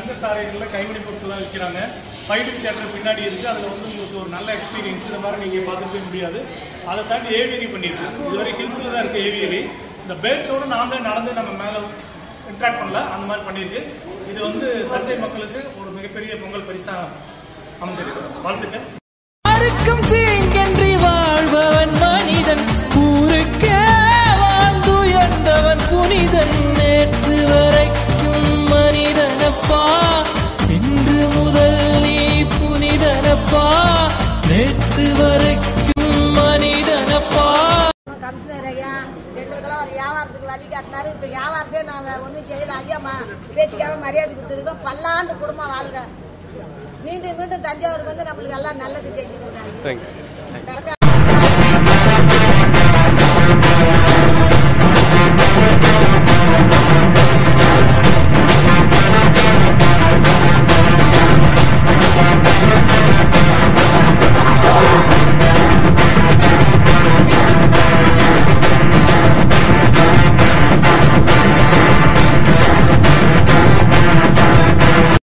தங்கத்தாரைகள்ல கைவினை பொருட்கள்லாம் விற்கிறாங்க பைடிங் தியேட்டர் பின்னாடி இருக்கு அதுல வந்து உங்களுக்கு ஒரு நல்ல எக்ஸ்பீரியன்ஸ் இந்த மாதிரி நீங்க பார்த்துக்கவே முடியாது அதை தாண்டி ஏவியரி பண்ணியிருக்கு இதுவரை ஹில்ஸ்ல தான் இருக்கு ஏவியரி இந்த பேர்ட்ஸோட நாமளே நடந்து நம்ம மேல இன்ட்ராக்ட் பண்ணல அந்த மாதிரி பண்ணியிருக்கு இது வந்து தஞ்சை மக்களுக்கு ஒரு மிகப்பெரிய பொங்கல் பரிசா அமைஞ்சிருக்கு வாழ்த்துக்கள் யாருக்கும் தீங்கன்றி வாழ்பவன் மனிதன் ஊருக்கே வாழ்ந்துயர்ந்தவன் புனிதன் நேற்று வரைக்கும் மனிதனப்பா இன்று முதல் நீ புனிதனப்பா நேற்று வரைக்கும் மனிதனப்பா கமிஷனர் ஐயா எங்களுக்கெல்லாம் ஒரு வியாபாரத்துக்கு வழி காட்டினாரு இப்ப வியாபாரத்தையே நாங்க ஒண்ணும் செய்யல ஐயாம்மா பேச்சுக்காக மரியாதை கொடுத்துருக்கோம் பல்லாண்டு குடும்பம் வாழ்க மீண்டும் மீண்டும் தஞ்சாவூருக்கு வந்து நம்மளுக்கு எல்லாம் நல்லது செஞ்சு கொடுத்தாங்க